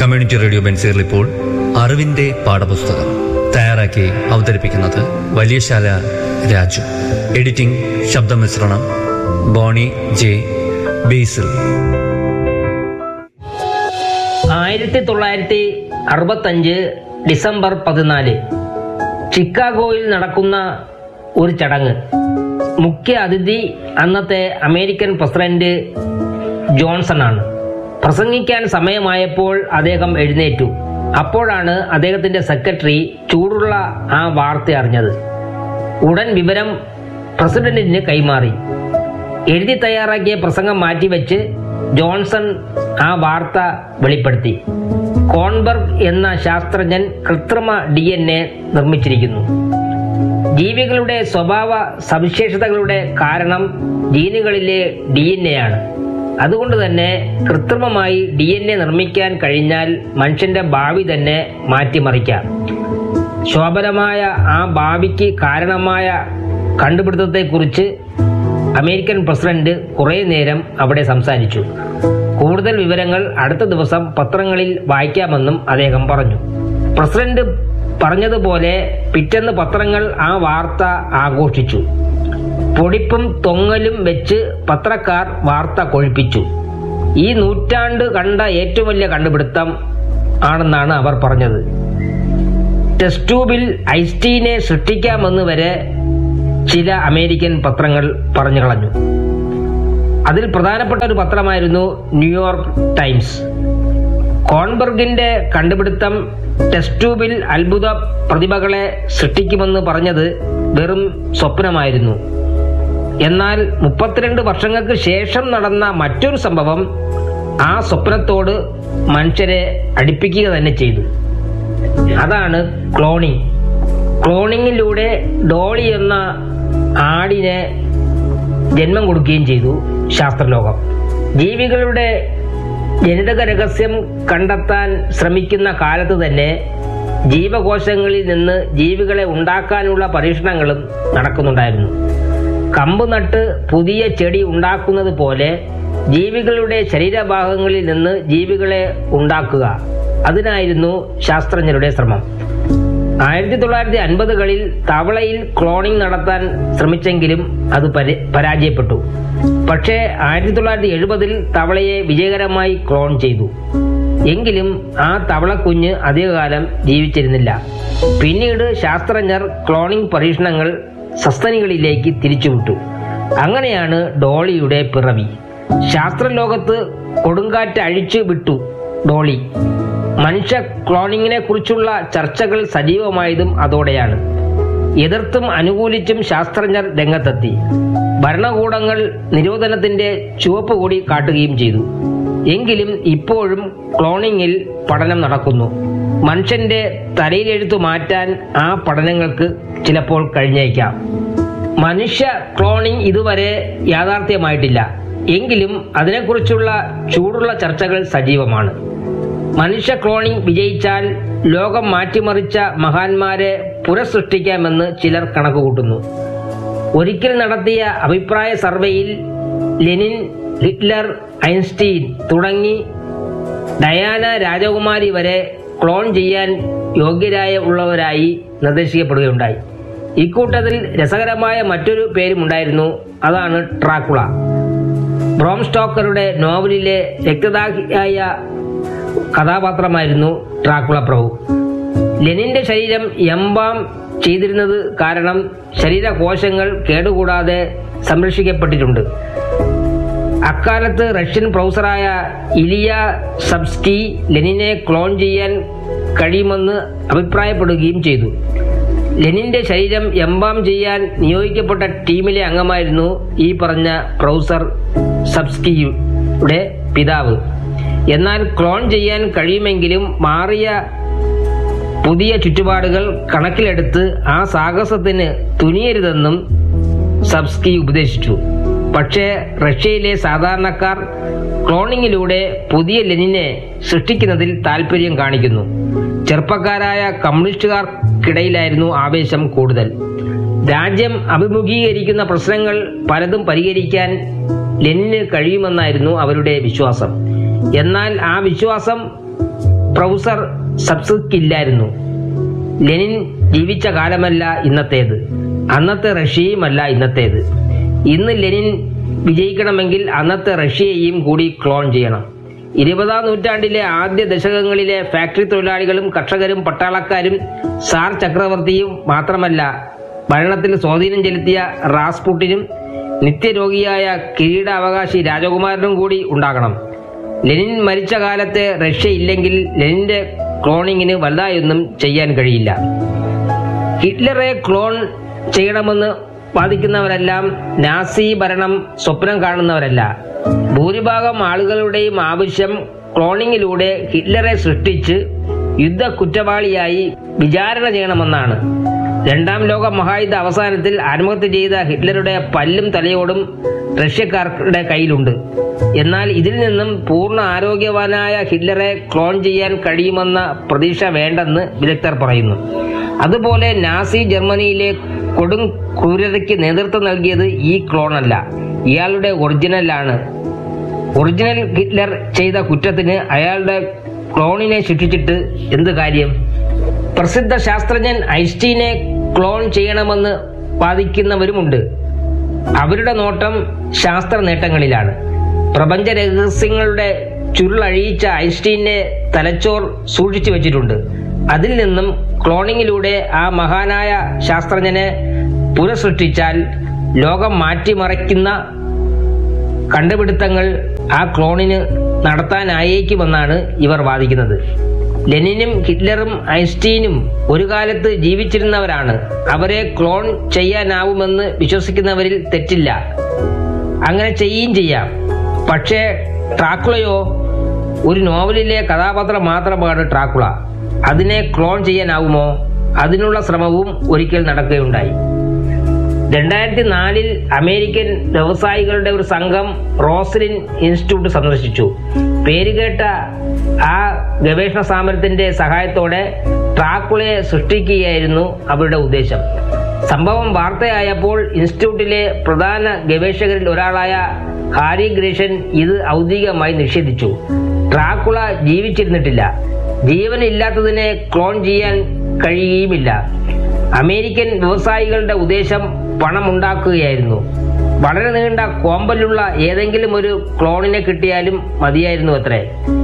community radio ബെൻസീറിൽ ഇപ്പോൾ അറിവിന്റെ പാഠപുസ്തകം തയ്യാറാക്കി അവതരിപ്പിക്കുന്നത് വലിയശാല രാജു എഡിറ്റിംഗ് ശബ്ദമിശ്രണം ബോണി ജെ ബേസിൽ ആയിരത്തി തൊള്ളായിരത്തി അറുപത്തഞ്ച് ഡിസംബർ പതിനാല് ചിക്കാഗോയിൽ നടക്കുന്ന ഒരു ചടങ്ങ് മുഖ്യ അതിഥി അന്നത്തെ അമേരിക്കൻ പ്രസിഡന്റ് ജോൺസൺ ആണ് പ്രസംഗിക്കാൻ സമയമായപ്പോൾ അദ്ദേഹം എഴുന്നേറ്റു അപ്പോഴാണ് അദ്ദേഹത്തിന്റെ സെക്രട്ടറി ചൂടുള്ള ആ വാർത്ത അറിഞ്ഞത് ഉടൻ വിവരം പ്രസിഡന്റിന് കൈമാറി എഴുതി തയ്യാറാക്കിയ പ്രസംഗം മാറ്റിവെച്ച് ജോൺസൺ ആ വാർത്ത വെളിപ്പെടുത്തി കോൺബർഗ് എന്ന ശാസ്ത്രജ്ഞൻ കൃത്രിമ ഡി എൻ എ നിർമ്മിച്ചിരിക്കുന്നു ജീവികളുടെ സ്വഭാവ സവിശേഷതകളുടെ കാരണം ജീനുകളിലെ ഡി എൻ എ ആണ് അതുകൊണ്ട് തന്നെ കൃത്രിമമായി ഡി എൻ എ നിർമ്മിക്കാൻ കഴിഞ്ഞാൽ മനുഷ്യന്റെ ഭാവി തന്നെ മാറ്റിമറിക്കാം ശോഭനമായ ആ ഭാവിക്ക് കാരണമായ കണ്ടുപിടുത്തത്തെക്കുറിച്ച് അമേരിക്കൻ പ്രസിഡന്റ് കുറേ നേരം അവിടെ സംസാരിച്ചു കൂടുതൽ വിവരങ്ങൾ അടുത്ത ദിവസം പത്രങ്ങളിൽ വായിക്കാമെന്നും അദ്ദേഹം പറഞ്ഞു പ്രസിഡന്റ് പറഞ്ഞതുപോലെ പിറ്റേന്ന് പത്രങ്ങൾ ആ വാർത്ത ആഘോഷിച്ചു പൊടിപ്പും തൊങ്ങലും വെച്ച് പത്രക്കാർ വാർത്ത കൊഴിപ്പിച്ചു ഈ നൂറ്റാണ്ട് കണ്ട ഏറ്റവും വലിയ കണ്ടുപിടുത്തം ആണെന്നാണ് അവർ പറഞ്ഞത് ടെസ്റ്റ് ട്യൂബിൽ ഐസ്റ്റീനെ സൃഷ്ടിക്കാമെന്ന് വരെ ചില അമേരിക്കൻ പത്രങ്ങൾ പറഞ്ഞു കളഞ്ഞു അതിൽ പ്രധാനപ്പെട്ട ഒരു പത്രമായിരുന്നു ന്യൂയോർക്ക് ടൈംസ് കോൺബർഗിന്റെ കണ്ടുപിടുത്തം ടെസ്റ്റ് ട്യൂബിൽ അത്ഭുത പ്രതിഭകളെ സൃഷ്ടിക്കുമെന്ന് പറഞ്ഞത് വെറും സ്വപ്നമായിരുന്നു എന്നാൽ മുപ്പത്തിരണ്ട് വർഷങ്ങൾക്ക് ശേഷം നടന്ന മറ്റൊരു സംഭവം ആ സ്വപ്നത്തോട് മനുഷ്യരെ അടുപ്പിക്കുക തന്നെ ചെയ്തു അതാണ് ക്ലോണിംഗ് ക്ലോണിങ്ങിലൂടെ ഡോളി എന്ന ആടിനെ ജന്മം കൊടുക്കുകയും ചെയ്തു ശാസ്ത്രലോകം ജീവികളുടെ ജനിതക രഹസ്യം കണ്ടെത്താൻ ശ്രമിക്കുന്ന കാലത്ത് തന്നെ ജീവകോശങ്ങളിൽ നിന്ന് ജീവികളെ ഉണ്ടാക്കാനുള്ള പരീക്ഷണങ്ങളും നടക്കുന്നുണ്ടായിരുന്നു കമ്പ് നട്ട് പുതിയ ചെടി ഉണ്ടാക്കുന്നത് പോലെ ജീവികളുടെ ശരീരഭാഗങ്ങളിൽ നിന്ന് ജീവികളെ ഉണ്ടാക്കുക അതിനായിരുന്നു ശാസ്ത്രജ്ഞരുടെ ശ്രമം ആയിരത്തി തൊള്ളായിരത്തി അൻപതുകളിൽ തവളയിൽ ക്ലോണിംഗ് നടത്താൻ ശ്രമിച്ചെങ്കിലും അത് പരി- പരാജയപ്പെട്ടു പക്ഷേ ആയിരത്തി തൊള്ളായിരത്തി എഴുപതിൽ തവളയെ വിജയകരമായി ക്ലോൺ ചെയ്തു എങ്കിലും ആ തവളക്കുഞ്ഞ് അധികകാലം ജീവിച്ചിരുന്നില്ല പിന്നീട് ശാസ്ത്രജ്ഞർ ക്ലോണിംഗ് പരീക്ഷണങ്ങൾ സസ്തനികളിലേക്ക് തിരിച്ചുവിട്ടു അങ്ങനെയാണ് ഡോളിയുടെ പിറവി ശാസ്ത്രലോകത്ത് കൊടുങ്കാറ്റ് അഴിച്ചു വിട്ടു ഡോളി മനുഷ്യ ക്ലോണിങ്ങിനെ കുറിച്ചുള്ള ചർച്ചകൾ സജീവമായതും അതോടെയാണ് എതിർത്തും അനുകൂലിച്ചും ശാസ്ത്രജ്ഞർ രംഗത്തെത്തി ഭരണകൂടങ്ങൾ നിരോധനത്തിന്റെ ചുവപ്പ് കൂടി കാട്ടുകയും ചെയ്തു എങ്കിലും ഇപ്പോഴും ക്ലോണിങ്ങിൽ പഠനം നടക്കുന്നു മനുഷ്യന്റെ തലയിലെഴുത്തു മാറ്റാൻ ആ പഠനങ്ങൾക്ക് ചിലപ്പോൾ കഴിഞ്ഞേക്കാം മനുഷ്യ ക്ലോണിംഗ് ഇതുവരെ യാഥാർത്ഥ്യമായിട്ടില്ല എങ്കിലും അതിനെക്കുറിച്ചുള്ള ചൂടുള്ള ചർച്ചകൾ സജീവമാണ് മനുഷ്യ ക്ലോണിംഗ് വിജയിച്ചാൽ ലോകം മാറ്റിമറിച്ച മഹാന്മാരെ പുനഃസൃഷ്ടിക്കാമെന്ന് ചിലർ കണക്കുകൂട്ടുന്നു ഒരിക്കൽ നടത്തിയ അഭിപ്രായ സർവേയിൽ ലെനിൻ ഹിറ്റ്ലർ ഐൻസ്റ്റീൻ തുടങ്ങി ഡയാന രാജകുമാരി വരെ ക്ലോൺ ചെയ്യാൻ യോഗ്യരായ ഉള്ളവരായി നിർദ്ദേശിക്കപ്പെടുകയുണ്ടായി ഇക്കൂട്ടത്തിൽ രസകരമായ മറ്റൊരു പേരുമുണ്ടായിരുന്നു അതാണ് ട്രാക്കുള ബ്രോം സ്റ്റോക്കറുടെ നോവലിലെ രക്തദാഹിയായ കഥാപാത്രമായിരുന്നു ട്രാക്കുള പ്രഭു ലെനിന്റെ ശരീരം എംബാം ചെയ്തിരുന്നത് കാരണം ശരീരകോശങ്ങൾ കേടുകൂടാതെ സംരക്ഷിക്കപ്പെട്ടിട്ടുണ്ട് അക്കാലത്ത് റഷ്യൻ പ്രൊഫസറായ ഇലിയ സബ്സ്കി ലെനിനെ ക്ലോൺ ചെയ്യാൻ കഴിയുമെന്ന് അഭിപ്രായപ്പെടുകയും ചെയ്തു ലെനിന്റെ ശരീരം എംബാം ചെയ്യാൻ നിയോഗിക്കപ്പെട്ട ടീമിലെ അംഗമായിരുന്നു ഈ പറഞ്ഞ പ്രൊഫസർ സബ്സ്കിയുടെ പിതാവ് എന്നാൽ ക്ലോൺ ചെയ്യാൻ കഴിയുമെങ്കിലും മാറിയ പുതിയ ചുറ്റുപാടുകൾ കണക്കിലെടുത്ത് ആ സാഹസത്തിന് തുനിയരുതെന്നും സബ്സ്കി ഉപദേശിച്ചു പക്ഷേ റഷ്യയിലെ സാധാരണക്കാർ ക്ലോണിങ്ങിലൂടെ പുതിയ ലെനിനെ സൃഷ്ടിക്കുന്നതിൽ താല്പര്യം കാണിക്കുന്നു ചെറുപ്പക്കാരായ കമ്മ്യൂണിസ്റ്റുകാർക്കിടയിലായിരുന്നു ആവേശം കൂടുതൽ രാജ്യം അഭിമുഖീകരിക്കുന്ന പ്രശ്നങ്ങൾ പലതും പരിഹരിക്കാൻ ലെനിന് കഴിയുമെന്നായിരുന്നു അവരുടെ വിശ്വാസം എന്നാൽ ആ വിശ്വാസം പ്രൊഫസർ സബ്സ്കില്ലായിരുന്നു ലെനിൻ ജീവിച്ച കാലമല്ല ഇന്നത്തേത് അന്നത്തെ റഷ്യയുമല്ല ഇന്നത്തേത് ഇന്ന് ലെനിൻ വിജയിക്കണമെങ്കിൽ അന്നത്തെ റഷ്യയെയും കൂടി ക്ലോൺ ചെയ്യണം ഇരുപതാം നൂറ്റാണ്ടിലെ ആദ്യ ദശകങ്ങളിലെ ഫാക്ടറി തൊഴിലാളികളും കർഷകരും പട്ടാളക്കാരും സാർ ചക്രവർത്തിയും മാത്രമല്ല ഭരണത്തിൽ സ്വാധീനം ചെലുത്തിയ റാസ്പുട്ടിനും നിത്യരോഗിയായ കിരീടാവകാശി രാജകുമാരനും കൂടി ഉണ്ടാകണം ലെനിൻ മരിച്ച കാലത്തെ റഷ്യ ഇല്ലെങ്കിൽ ലെനിന്റെ ക്ലോണിങ്ങിന് വലുതായൊന്നും ചെയ്യാൻ കഴിയില്ല ഹിറ്റ്ലറെ ക്ലോൺ ചെയ്യണമെന്ന് വാദിക്കുന്നവരെല്ലാം നാസി ഭരണം സ്വപ്നം കാണുന്നവരല്ല ഭൂരിഭാഗം ആളുകളുടെയും ആവശ്യം ക്ലോണിങ്ങിലൂടെ ഹിറ്റ്ലറെ സൃഷ്ടിച്ച് യുദ്ധ കുറ്റവാളിയായി വിചാരണ ചെയ്യണമെന്നാണ് രണ്ടാം ലോക മഹായുദ്ധ അവസാനത്തിൽ ആത്മഹത്യ ചെയ്ത ഹിറ്റ്ലറുടെ പല്ലും തലയോടും റഷ്യക്കാരുടെ കയ്യിലുണ്ട് എന്നാൽ ഇതിൽ നിന്നും പൂർണ്ണ ആരോഗ്യവാനായ ഹിറ്റ്ലറെ ക്ലോൺ ചെയ്യാൻ കഴിയുമെന്ന പ്രതീക്ഷ വേണ്ടെന്ന് വിദഗ്ധർ പറയുന്നു അതുപോലെ നാസി ജർമ്മനിയിലെ കൊടും ക്രൂരതയ്ക്ക് നേതൃത്വം നൽകിയത് ഈ ക്ലോണല്ല ഇയാളുടെ ഒറിജിനലാണ് ഒറിജിനൽ ഹിറ്റ്ലർ ചെയ്ത കുറ്റത്തിന് അയാളുടെ ക്ലോണിനെ ശിക്ഷിച്ചിട്ട് എന്ത് കാര്യം പ്രസിദ്ധ ശാസ്ത്രജ്ഞൻ ഐൻസ്റ്റീനെ ക്ലോൺ ചെയ്യണമെന്ന് വാദിക്കുന്നവരുമുണ്ട് അവരുടെ നോട്ടം ശാസ്ത്ര നേട്ടങ്ങളിലാണ് പ്രപഞ്ച രഹസ്യങ്ങളുടെ ചുരുളഴിയിച്ച ഐൻസ്റ്റീനെ തലച്ചോർ സൂക്ഷിച്ചു വെച്ചിട്ടുണ്ട് അതിൽ നിന്നും ക്ലോണിങ്ങിലൂടെ ആ മഹാനായ ശാസ്ത്രജ്ഞനെ പുനഃസൃഷ്ടിച്ചാൽ ലോകം മാറ്റിമറിക്കുന്ന കണ്ടുപിടുത്തങ്ങൾ ആ ക്ലോണിന് നടത്താനായേക്കുമെന്നാണ് ഇവർ വാദിക്കുന്നത് ലെനിനും ഹിറ്റ്ലറും ഐൻസ്റ്റീനും ഒരു കാലത്ത് ജീവിച്ചിരുന്നവരാണ് അവരെ ക്ലോൺ ചെയ്യാനാവുമെന്ന് വിശ്വസിക്കുന്നവരിൽ തെറ്റില്ല അങ്ങനെ ചെയ്യുകയും ചെയ്യാം പക്ഷേ ട്രാക്കുളയോ ഒരു നോവലിലെ കഥാപാത്രം മാത്രമാണ് ട്രാക്കുള അതിനെ ക്ലോൺ ചെയ്യാനാവുമോ അതിനുള്ള ശ്രമവും ഒരിക്കൽ നടക്കുകയുണ്ടായി രണ്ടായിരത്തി നാലിൽ അമേരിക്കൻ വ്യവസായികളുടെ ഒരു സംഘം റോസ്ലിൻ ഇൻസ്റ്റിറ്റ്യൂട്ട് സന്ദർശിച്ചു പേരുകേട്ട ആ ഗവേഷണ സ്ഥാപനത്തിന്റെ സഹായത്തോടെ ട്രാക്കുളയെ സൃഷ്ടിക്കുകയായിരുന്നു അവരുടെ ഉദ്ദേശം സംഭവം വാർത്തയായപ്പോൾ ഇൻസ്റ്റിറ്റ്യൂട്ടിലെ പ്രധാന ഗവേഷകരിൽ ഒരാളായ ഹാരി ഗ്രേഷൻ ഇത് ഔദ്യോഗികമായി നിഷേധിച്ചു ട്രാക്കുള ജീവിച്ചിരുന്നിട്ടില്ല ജീവനില്ലാത്തതിനെ ക്ലോൺ ചെയ്യാൻ കഴിയുകയുമില്ല അമേരിക്കൻ വ്യവസായികളുടെ ഉദ്ദേശം പണമുണ്ടാക്കുകയായിരുന്നു വളരെ നീണ്ട കോമ്പലുള്ള ഏതെങ്കിലും ഒരു ക്ലോണിനെ കിട്ടിയാലും മതിയായിരുന്നു അത്രേ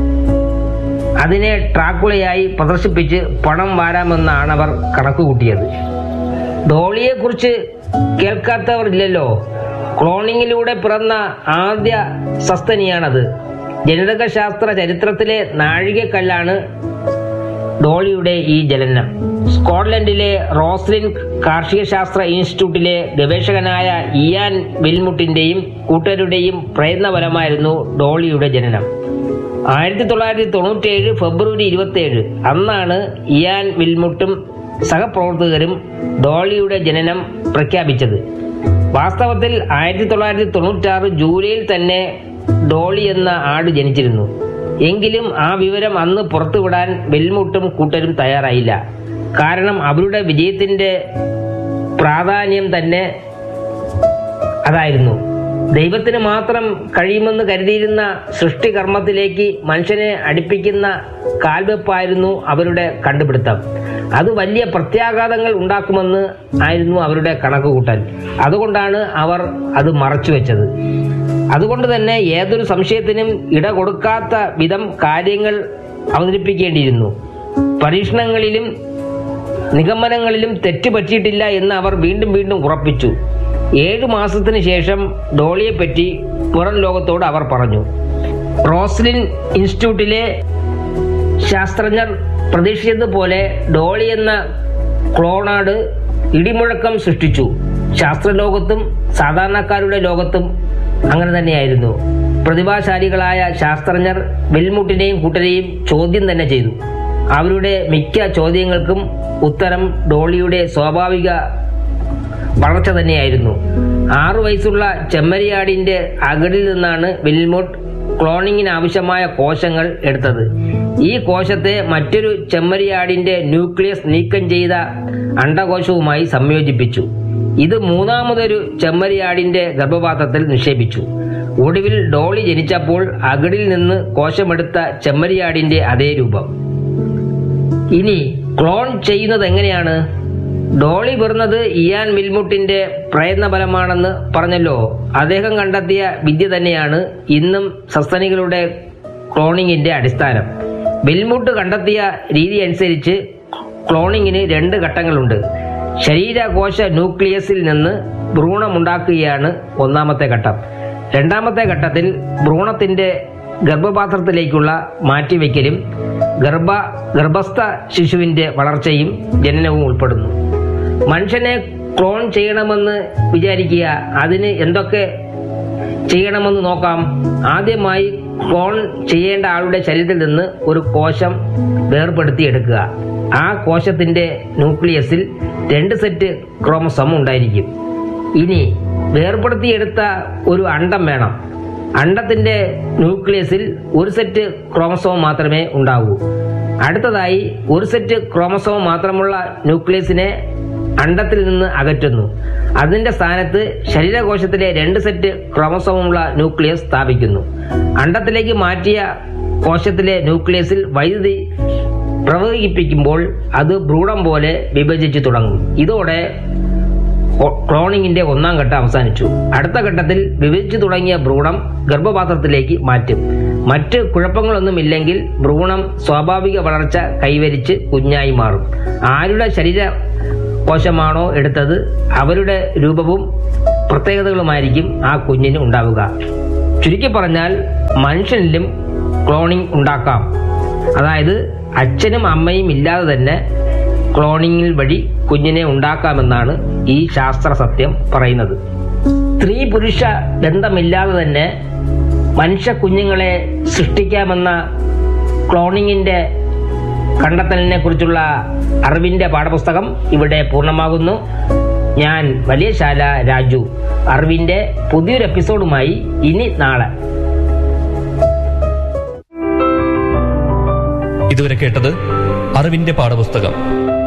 അതിനെ ട്രാക്കുളയായി പ്രദർശിപ്പിച്ച് പണം വാരാമെന്നാണ് അവർ കണക്കുകൂട്ടിയത് ഡോളിയെക്കുറിച്ച് കേൾക്കാത്തവർ ഇല്ലല്ലോ ക്ലോണിങ്ങിലൂടെ പിറന്ന ആദ്യ സസ്തനിയാണത് ജനിതകശാസ്ത്ര ചരിത്രത്തിലെ നാഴികക്കല്ലാണ് ഡോളിയുടെ ഈ ജനനം സ്കോട്ട്ലൻഡിലെ റോസ്ലിൻ കാർഷിക ശാസ്ത്ര ഇൻസ്റ്റിറ്റ്യൂട്ടിലെ ഗവേഷകനായ ഇയാൻ വിൽമുട്ടിന്റെയും കൂട്ടരുടെയും പ്രയത്നഫലമായിരുന്നു ഡോളിയുടെ ജനനം ആയിരത്തി തൊള്ളായിരത്തി തൊണ്ണൂറ്റേഴ് ഫെബ്രുവരി ഇരുപത്തിയേഴ് അന്നാണ് ഇയാൻ വിൽമുട്ടും സഹപ്രവർത്തകരും ഡോളിയുടെ ജനനം പ്രഖ്യാപിച്ചത് വാസ്തവത്തിൽ ആയിരത്തി തൊള്ളായിരത്തി തൊണ്ണൂറ്റാറ് ജൂലൈയിൽ തന്നെ ഡോളി എന്ന ആട് ജനിച്ചിരുന്നു എങ്കിലും ആ വിവരം അന്ന് പുറത്തുവിടാൻ വെൽമുട്ടും കൂട്ടരും തയ്യാറായില്ല കാരണം അവരുടെ വിജയത്തിന്റെ പ്രാധാന്യം തന്നെ അതായിരുന്നു ദൈവത്തിന് മാത്രം കഴിയുമെന്ന് കരുതിയിരുന്ന സൃഷ്ടികർമ്മത്തിലേക്ക് മനുഷ്യനെ അടുപ്പിക്കുന്ന കാൽവെപ്പായിരുന്നു അവരുടെ കണ്ടുപിടുത്തം അത് വലിയ പ്രത്യാഘാതങ്ങൾ ഉണ്ടാക്കുമെന്ന് ആയിരുന്നു അവരുടെ കണക്കുകൂട്ടൽ അതുകൊണ്ടാണ് അവർ അത് മറച്ചുവെച്ചത് അതുകൊണ്ട് തന്നെ ഏതൊരു സംശയത്തിനും ഇട കൊടുക്കാത്ത വിധം കാര്യങ്ങൾ അവതരിപ്പിക്കേണ്ടിയിരുന്നു പരീക്ഷണങ്ങളിലും നിഗമനങ്ങളിലും തെറ്റ് പറ്റിയിട്ടില്ല എന്ന് അവർ വീണ്ടും വീണ്ടും ഉറപ്പിച്ചു ഏഴു മാസത്തിന് ശേഷം ഡോളിയെപ്പറ്റി പുറം ലോകത്തോട് അവർ പറഞ്ഞു റോസ്ലിൻ ഇൻസ്റ്റിറ്റ്യൂട്ടിലെ ശാസ്ത്രജ്ഞർ പ്രതീക്ഷിച്ചതുപോലെ ഡോളി എന്ന ക്ലോണാട് ഇടിമുഴക്കം സൃഷ്ടിച്ചു ശാസ്ത്രലോകത്തും സാധാരണക്കാരുടെ ലോകത്തും അങ്ങനെ തന്നെയായിരുന്നു പ്രതിഭാശാലികളായ ശാസ്ത്രജ്ഞർ വെൽമുട്ടിനെയും കൂട്ടരെയും ചോദ്യം തന്നെ ചെയ്തു അവരുടെ മിക്ക ചോദ്യങ്ങൾക്കും ഉത്തരം ഡോളിയുടെ സ്വാഭാവിക വളർച്ച തന്നെയായിരുന്നു ആറു വയസ്സുള്ള ചെമ്മരിയാടിന്റെ അകടിൽ നിന്നാണ് വിൽമുട്ട് ക്ലോണിങ്ങിന് ആവശ്യമായ കോശങ്ങൾ എടുത്തത് ഈ കോശത്തെ മറ്റൊരു ചെമ്മരിയാടിന്റെ ന്യൂക്ലിയസ് നീക്കം ചെയ്ത അണ്ടകോശവുമായി സംയോജിപ്പിച്ചു ഇത് മൂന്നാമതൊരു ചെമ്മരിയാടിന്റെ ഗർഭപാത്രത്തിൽ നിക്ഷേപിച്ചു ഒടുവിൽ ഡോളി ജനിച്ചപ്പോൾ അകടിൽ നിന്ന് കോശമെടുത്ത ചെമ്മരിയാടിന്റെ അതേ രൂപം ഇനി ക്ലോൺ ചെയ്യുന്നത് എങ്ങനെയാണ് ഡോളി പിറന്നത് ഇയാൻ മിൽമുട്ടിന്റെ പ്രയത്നഫലമാണെന്ന് പറഞ്ഞല്ലോ അദ്ദേഹം കണ്ടെത്തിയ വിദ്യ തന്നെയാണ് ഇന്നും സസ്തനികളുടെ ക്ലോണിങ്ങിന്റെ അടിസ്ഥാനം മിൽമുട്ട് കണ്ടെത്തിയ രീതി അനുസരിച്ച് ക്ലോണിങ്ങിന് രണ്ട് ഘട്ടങ്ങളുണ്ട് ശരീരകോശ ന്യൂക്ലിയസിൽ നിന്ന് ഭ്രൂണമുണ്ടാക്കുകയാണ് ഒന്നാമത്തെ ഘട്ടം രണ്ടാമത്തെ ഘട്ടത്തിൽ ഭ്രൂണത്തിന്റെ ഗർഭപാത്രത്തിലേക്കുള്ള മാറ്റിവെക്കലും ഗർഭ ഗർഭസ്ഥ ശിശുവിന്റെ വളർച്ചയും ജനനവും ഉൾപ്പെടുന്നു മനുഷ്യനെ ക്ലോൺ ചെയ്യണമെന്ന് വിചാരിക്കുക അതിന് എന്തൊക്കെ ചെയ്യണമെന്ന് നോക്കാം ആദ്യമായി ക്ലോൺ ചെയ്യേണ്ട ആളുടെ ശരീരത്തിൽ നിന്ന് ഒരു കോശം വേർപെടുത്തിയെടുക്കുക ആ കോശത്തിന്റെ ന്യൂക്ലിയസിൽ രണ്ട് സെറ്റ് ക്രോമസോം ഉണ്ടായിരിക്കും ഇനി വേർപെടുത്തിയെടുത്ത ഒരു അണ്ടം വേണം അണ്ടത്തിന്റെ ന്യൂക്ലിയസിൽ ഒരു സെറ്റ് ക്രോമസോം മാത്രമേ ഉണ്ടാവൂ അടുത്തതായി ഒരു സെറ്റ് ക്രോമസോം മാത്രമുള്ള ന്യൂക്ലിയസിനെ അണ്ടത്തിൽ നിന്ന് അകറ്റുന്നു അതിന്റെ സ്ഥാനത്ത് ശരീരകോശത്തിലെ രണ്ട് സെറ്റ് ക്രോമസോമുള്ള ന്യൂക്ലിയസ് സ്ഥാപിക്കുന്നു അണ്ടത്തിലേക്ക് മാറ്റിയ കോശത്തിലെ ന്യൂക്ലിയസിൽ വൈദ്യുതി പ്രവഹിപ്പിക്കുമ്പോൾ അത് ഭ്രൂണം പോലെ വിഭജിച്ചു തുടങ്ങും ഇതോടെ ക്ലോ- ക്ലോണിങ്ങിന്റെ ഒന്നാം ഘട്ടം അവസാനിച്ചു അടുത്ത ഘട്ടത്തിൽ വിഭജിച്ചു തുടങ്ങിയ ഭ്രൂണം ഗർഭപാത്രത്തിലേക്ക് മാറ്റും മറ്റ് കുഴപ്പങ്ങളൊന്നുമില്ലെങ്കിൽ ഭ്രൂണം സ്വാഭാവിക വളർച്ച കൈവരിച്ച് കുഞ്ഞായി മാറും ആരുടെ ശരീര കോശമാണോ എടുത്തത് അവരുടെ രൂപവും പ്രത്യേകതകളുമായിരിക്കും ആ കുഞ്ഞിന് ഉണ്ടാവുക ചുരുക്കി പറഞ്ഞാൽ മനുഷ്യനിലും ക്ലോണിംഗ് ഉണ്ടാക്കാം അതായത് അച്ഛനും അമ്മയും ഇല്ലാതെ തന്നെ ക്ലോണിംഗ് വഴി കുഞ്ഞിനെ ഉണ്ടാക്കാമെന്നാണ് ഈ ശാസ്ത്ര സത്യം പറയുന്നത് സ്ത്രീ പുരുഷ ബന്ധമില്ലാതെ തന്നെ മനുഷ്യ കുഞ്ഞുങ്ങളെ സൃഷ്ടിക്കാമെന്ന ക്ലോണിങ്ങിന്റെ കണ്ടെത്തലിനെ കുറിച്ചുള്ള അറിവിന്റെ പാഠപുസ്തകം ഇവിടെ പൂർണ്ണമാകുന്നു ഞാൻ വലിയശാല രാജു അറിവിന്റെ പുതിയൊരു എപ്പിസോഡുമായി ഇനി നാളെ ഇതുവരെ കേട്ടത് അറിവിന്റെ പാഠപുസ്തകം